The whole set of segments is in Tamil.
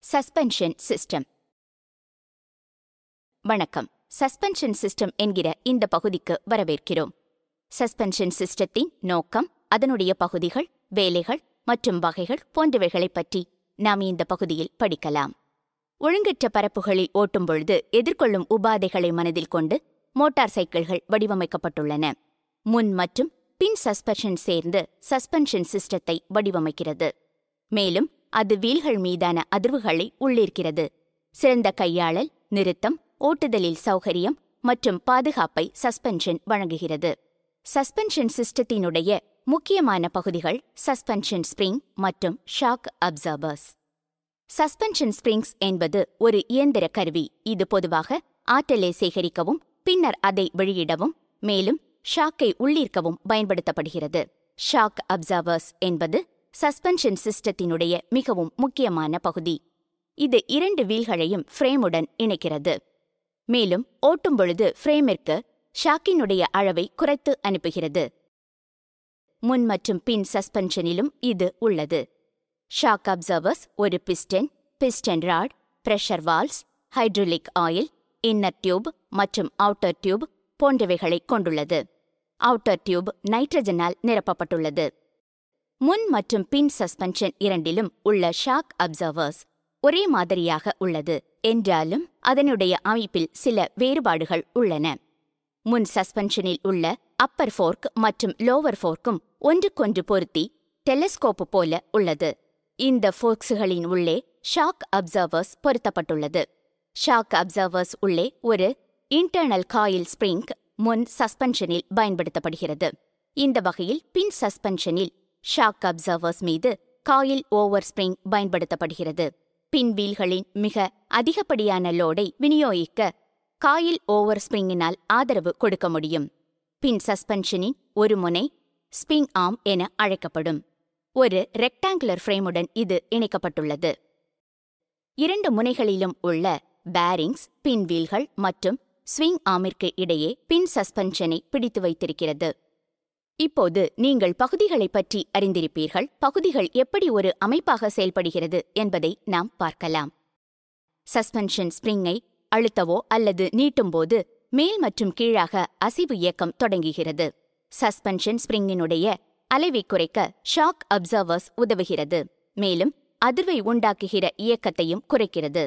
சஸ்பென்ஷன் சிஸ்டம் வணக்கம் சஸ்பென்ஷன் சிஸ்டம் என்கிற இந்த பகுதிக்கு வரவேற்கிறோம் சஸ்பென்ஷன் சிஸ்டத்தின் நோக்கம் அதனுடைய பகுதிகள் வேலைகள் மற்றும் வகைகள் போன்றவைகளைப் பற்றி நாம் இந்த பகுதியில் படிக்கலாம் ஒழுங்கற்ற பரப்புகளில் ஓட்டும் பொழுது எதிர்கொள்ளும் உபாதைகளை மனதில் கொண்டு மோட்டார் சைக்கிள்கள் வடிவமைக்கப்பட்டுள்ளன முன் மற்றும் பின் சஸ்பென்ஷன் சேர்ந்து சஸ்பென்ஷன் சிஸ்டத்தை வடிவமைக்கிறது மேலும் அது வீல்கள் மீதான அதிர்வுகளை உள்ளிருக்கிறது சிறந்த கையாளல் நிறுத்தம் ஓட்டுதலில் சௌகரியம் மற்றும் பாதுகாப்பை சஸ்பென்ஷன் வழங்குகிறது சஸ்பென்ஷன் சிஸ்டத்தினுடைய முக்கியமான பகுதிகள் சஸ்பென்ஷன் ஸ்ப்ரிங் மற்றும் ஷாக் அப்சர்பர்ஸ் சஸ்பென்ஷன் ஸ்ப்ரிங்ஸ் என்பது ஒரு இயந்திர கருவி இது பொதுவாக ஆற்றலை சேகரிக்கவும் பின்னர் அதை வெளியிடவும் மேலும் ஷாக்கை உள்ளீர்க்கவும் பயன்படுத்தப்படுகிறது ஷாக் அப்சர்வர்ஸ் என்பது சஸ்பென்ஷன் சிஸ்டத்தினுடைய மிகவும் முக்கியமான பகுதி இது இரண்டு வீல்களையும் ஃப்ரேமுடன் இணைக்கிறது மேலும் ஓட்டும் பொழுது ஃப்ரேமிற்கு ஷாக்கினுடைய அளவை குறைத்து அனுப்புகிறது முன் மற்றும் பின் சஸ்பென்ஷனிலும் இது உள்ளது ஷாக் அப்சர்வர்ஸ் ஒரு piston piston rod pressure valves hydraulic oil inner tube மற்றும் அவுட்டர் டியூப் போன்றவைகளை கொண்டுள்ளது அவுட்டர் டியூப் நைட்ரஜனால் நிரப்பப்பட்டுள்ளது முன் மற்றும் பின் சஸ்பென்ஷன் இரண்டிலும் உள்ள ஷாக் அப்சர்வர்ஸ் ஒரே மாதிரியாக உள்ளது என்றாலும் அதனுடைய அமைப்பில் சில வேறுபாடுகள் உள்ளன முன் சஸ்பென்ஷனில் உள்ள அப்பர் ஃபோர்க் மற்றும் லோவர் ஃபோர்க்கும் ஒன்றுக்கொன்று பொருத்தி டெலஸ்கோப்பு போல உள்ளது இந்த ஃபோர்க்ஸுகளின் உள்ளே ஷாக் அப்சர்வர்ஸ் பொருத்தப்பட்டுள்ளது ஷாக் அப்சர்வர்ஸ் உள்ளே ஒரு இன்டர்னல் காயில் ஸ்ப்ரிங் முன் சஸ்பென்ஷனில் பயன்படுத்தப்படுகிறது இந்த வகையில் பின் சஸ்பென்ஷனில் ஷாக் அப்சர்வர்ஸ் மீது காயில் ஓவர் ஸ்ப்ரிங் பயன்படுத்தப்படுகிறது பின் வீல்களின் மிக அதிகப்படியான லோடை விநியோகிக்க காயில் ஓவர் ஸ்ப்ரிங்கினால் ஆதரவு கொடுக்க முடியும் பின் சஸ்பென்ஷனின் ஒரு முனை ஸ்பிங் ஆம் என அழைக்கப்படும் ஒரு ரெக்டாங்குலர் ஃப்ரேமுடன் இது இணைக்கப்பட்டுள்ளது இரண்டு முனைகளிலும் உள்ள பேரிங்ஸ் பின் வீல்கள் மற்றும் ஸ்விங் ஆமிற்கு இடையே பின் சஸ்பென்ஷனை பிடித்து வைத்திருக்கிறது இப்போது நீங்கள் பகுதிகளைப் பற்றி அறிந்திருப்பீர்கள் பகுதிகள் எப்படி ஒரு அமைப்பாக செயல்படுகிறது என்பதை நாம் பார்க்கலாம் சஸ்பென்ஷன் ஸ்ப்ரிங்கை அழுத்தவோ அல்லது நீட்டும்போது மேல் மற்றும் கீழாக அசைவு இயக்கம் தொடங்குகிறது சஸ்பென்ஷன் ஸ்ப்ரிங்கினுடைய அலைவை குறைக்க ஷாக் அப்சர்வர்ஸ் உதவுகிறது மேலும் அதிர்வை உண்டாக்குகிற இயக்கத்தையும் குறைக்கிறது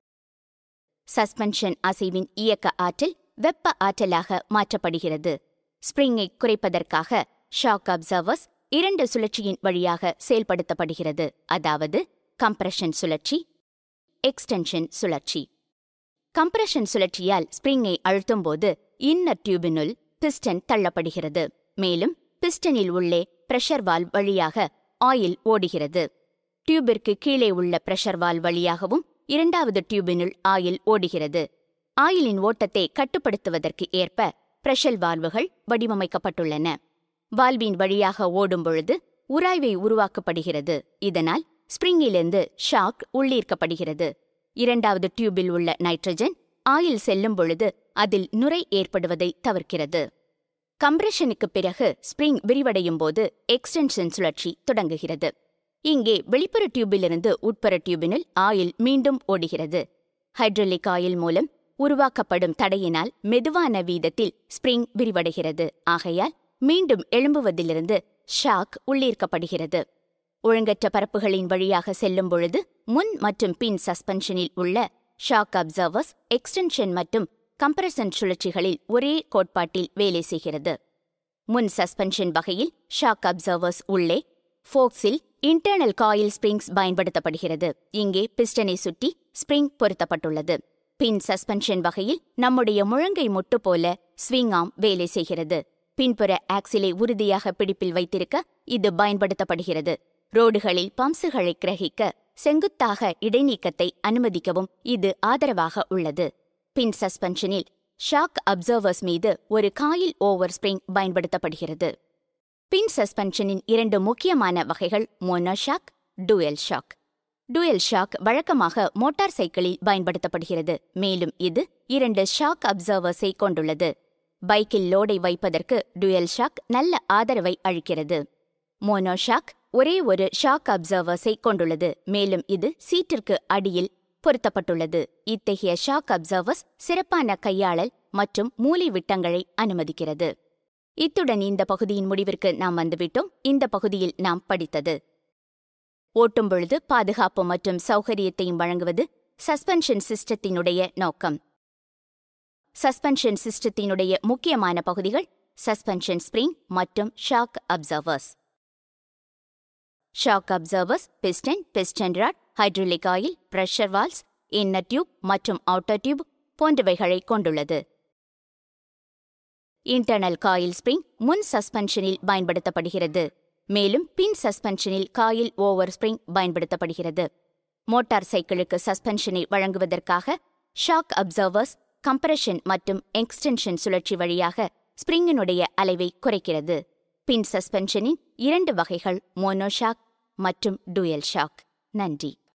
சஸ்பென்ஷன் அசைவின் இயக்க ஆற்றல் வெப்ப ஆற்றலாக மாற்றப்படுகிறது ஸ்ப்ரிங்கை குறைப்பதற்காக ஷாக் அப்சர்வர்ஸ் இரண்டு சுழற்சியின் வழியாக செயல்படுத்தப்படுகிறது அதாவது கம்ப்ரஷன் சுழற்சி எக்ஸ்டென்ஷன் சுழற்சி கம்ப்ரஷன் சுழற்சியால் ஸ்ப்ரிங்கை அழுத்தும்போது இன்னர் டியூபினுள் பிஸ்டன் தள்ளப்படுகிறது மேலும் பிஸ்டனில் உள்ளே பிரஷர் வால் வழியாக ஆயில் ஓடுகிறது டியூபிற்கு கீழே உள்ள பிரஷர் வால் வழியாகவும் இரண்டாவது டியூபினுள் ஆயில் ஓடுகிறது ஆயிலின் ஓட்டத்தை கட்டுப்படுத்துவதற்கு ஏற்ப பிரஷல் வால்வுகள் வடிவமைக்கப்பட்டுள்ளன வால்வின் வழியாக ஓடும் பொழுது உராய்வை உருவாக்கப்படுகிறது இதனால் ஸ்ப்ரிங்கிலிருந்து ஷாக் உள்ளீர்க்கப்படுகிறது இரண்டாவது டியூபில் உள்ள நைட்ரஜன் ஆயில் செல்லும் பொழுது அதில் நுரை ஏற்படுவதை தவிர்க்கிறது கம்ப்ரெஷனுக்கு பிறகு ஸ்ப்ரிங் விரிவடையும் போது எக்ஸ்டென்ஷன் சுழற்சி தொடங்குகிறது இங்கே வெளிப்புற டியூபிலிருந்து உட்புற டியூபினில் ஆயில் மீண்டும் ஓடுகிறது ஹைட்ரலிக் ஆயில் மூலம் உருவாக்கப்படும் தடையினால் மெதுவான வீதத்தில் ஸ்ப்ரிங் விரிவடைகிறது ஆகையால் மீண்டும் எழும்புவதிலிருந்து ஷாக் உள்ளீர்க்கப்படுகிறது ஒழுங்கற்ற பரப்புகளின் வழியாக செல்லும் பொழுது முன் மற்றும் பின் சஸ்பென்ஷனில் உள்ள ஷாக் அப்சர்வர்ஸ் எக்ஸ்டென்ஷன் மற்றும் கம்ப்ரஷன் சுழற்சிகளில் ஒரே கோட்பாட்டில் வேலை செய்கிறது முன் சஸ்பென்ஷன் வகையில் ஷாக் அப்சர்வர்ஸ் உள்ளே ஃபோக்ஸில் இன்டர்னல் காயில் ஸ்ப்ரிங்ஸ் பயன்படுத்தப்படுகிறது இங்கே பிஸ்டனை சுற்றி ஸ்ப்ரிங் பொருத்தப்பட்டுள்ளது பின் சஸ்பென்ஷன் வகையில் நம்முடைய முழங்கை முட்டு போல ஸ்விங் ஆம் வேலை செய்கிறது பின்புற ஆக்சிலை உறுதியாக பிடிப்பில் வைத்திருக்க இது பயன்படுத்தப்படுகிறது ரோடுகளில் பம்ப்ஸுகளை கிரகிக்க செங்குத்தாக இடைநீக்கத்தை அனுமதிக்கவும் இது ஆதரவாக உள்ளது பின் சஸ்பென்ஷனில் ஷாக் அப்சர்வர்ஸ் மீது ஒரு காயில் ஓவர் ஸ்ப்ரிங் பயன்படுத்தப்படுகிறது பின் சஸ்பென்ஷனின் இரண்டு முக்கியமான வகைகள் monoshock dual shock dual shock வழக்கமாக மோட்டார் சைக்கிளில் பயன்படுத்தப்படுகிறது மேலும் இது இரண்டு ஷாக் அப்சர்வர்ஸை கொண்டுள்ளது பைக்கில் லோடை வைப்பதற்கு டூயல் ஷாக் நல்ல ஆதரவை அளிக்கிறது மோனோஷாக் ஒரே ஒரு ஷாக் அப்சர்வர்ஸை கொண்டுள்ளது மேலும் இது சீட்டிற்கு அடியில் பொருத்தப்பட்டுள்ளது இத்தகைய ஷாக் அப்சர்வர்ஸ் சிறப்பான கையாளல் மற்றும் மூலை விட்டங்களை அனுமதிக்கிறது இத்துடன் இந்த பகுதியின் முடிவிற்கு நாம் வந்துவிட்டோம் இந்த பகுதியில் நாம் படித்தது ஓட்டும் பொழுது பாதுகாப்பு மற்றும் சௌகரியத்தையும் வழங்குவது சஸ்பென்ஷன் சிஸ்டத்தினுடைய நோக்கம் சஸ்பென்ஷன் சிஸ்டத்தினுடைய முக்கியமான பகுதிகள் சஸ்பென்ஷன் ஸ்ப்ரிங் மற்றும் shock absorbers shock absorbers piston piston rod hydraulic oil pressure valves inner tube மற்றும் அவுட்டர் டியூப் போன்றவைகளை கொண்டுள்ளது இன்டர்னல் காயில் ஸ்ப்ரிங் முன் சஸ்பென்ஷனில் பயன்படுத்தப்படுகிறது மேலும் பின் சஸ்பென்ஷனில் காயில் ஓவர் ஸ்ப்ரிங் பயன்படுத்தப்படுகிறது மோட்டார் சைக்கிளுக்கு சஸ்பென்ஷனை வழங்குவதற்காக ஷாக் அப்சர்வர்ஸ் கம்ப்ரெஷன் மற்றும் எக்ஸ்டென்ஷன் சுழற்சி வழியாக ஸ்ப்ரிங்கினுடைய அலைவை குறைக்கிறது பின் சஸ்பென்ஷனின் இரண்டு வகைகள் மோனோஷாக் மற்றும் டூயல் ஷாக் நன்றி